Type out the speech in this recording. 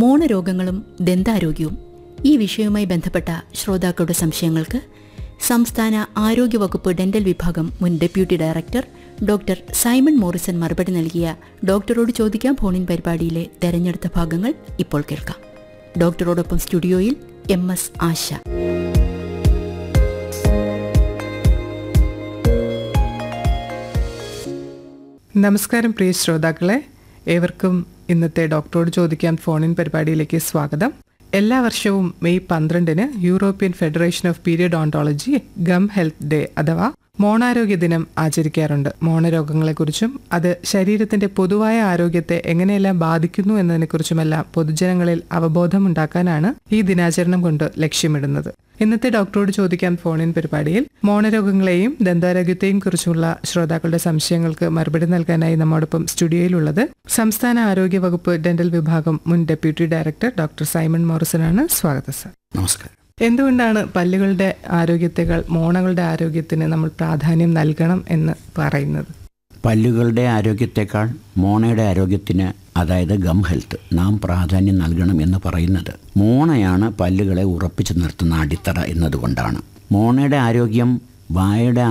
മോണരോഗങ്ങളും ദന്താരോഗ്യവും ഈ വിഷയവുമായി ബന്ധപ്പെട്ട ശ്രോതാക്കളുടെ സംശയങ്ങൾക്ക് സംസ്ഥാന ആരോഗ്യവകുപ്പ് ഡെന്റൽ വിഭാഗം മുൻ deputy director doctor Simon Morrison മറുപടി നൽകിയ ഡോക്ടറോട് ചോദിക്കാം ഫോണിൻ പരിപാടിയിലെ തെരഞ്ഞെടുത്ത ഭാഗങ്ങൾ ഇപ്പോൾ കേൾക്കാം ഡോക്ടറോടൊപ്പം സ്റ്റുഡിയോയിൽ എം എസ് ആശ നമസ്കാരം പ്രിയ ശ്രോതാക്കളെ ഏവർക്കും ഇന്നത്തെ ഡോക്ടറോട് ചോദിക്കാൻ ഫോണിൻ പരിപാടിയിലേക്ക് സ്വാഗതം എല്ലാ വർഷവും മെയ് പന്ത്രണ്ടിന് European federation of periodontology gum health day അഥവാ മോണാരോഗ്യ ദിനം ആചരിക്കാറുണ്ട് മോണരോഗങ്ങളെക്കുറിച്ചും അത് ശരീരത്തിന്റെ പൊതുവായ ആരോഗ്യത്തെ എങ്ങനെയെല്ലാം ബാധിക്കുന്നു എന്നതിനെക്കുറിച്ചുമെല്ലാം പൊതുജനങ്ങളിൽ അവബോധമുണ്ടാക്കാനാണ് ഈ ദിനാചരണം കൊണ്ട് ലക്ഷ്യമിടുന്നത് ഇന്നത്തെ ഡോക്ടറോട് ചോദിക്കാൻ ഫോണിൻ പരിപാടിയിൽ മോണരോഗങ്ങളെയും ദന്താരോഗ്യത്തെയും കുറിച്ചുള്ള ശ്രോതാക്കളുടെ സംശയങ്ങൾക്ക് മറുപടി നൽകാനായി നമ്മോടൊപ്പം സ്റ്റുഡിയോയിലുള്ളത് സംസ്ഥാന ആരോഗ്യ വകുപ്പ് ഡെന്റൽ വിഭാഗം മുൻ ഡെപ്യൂട്ടി ഡയറക്ടർ ഡോക്ടർ സൈമൺ മോറിസനാണ് സ്വാഗതം സർ നമസ്കാരം എന്തുകൊണ്ടാണ് പല്ലുകളുടെ ആരോഗ്യത്തെക്കാൾ മോണകളുടെ ആരോഗ്യത്തിന് നമ്മൾ പ്രാധാന്യം നൽകണം എന്ന് പറയുന്നത് പല്ലുകളുടെ ആരോഗ്യത്തെക്കാൾ മോണയുടെ ആരോഗ്യത്തിന് അതായത് ഗം ഹെൽത്ത് നാം പ്രാധാന്യം നൽകണം എന്ന് പറയുന്നത് മോണയാണ് പല്ലുകളെ ഉറപ്പിച്ചു നിർത്തുന്ന അടിത്തറ എന്നതുകൊണ്ടാണ് മോണയുടെ ആരോഗ്യം വായയുടെ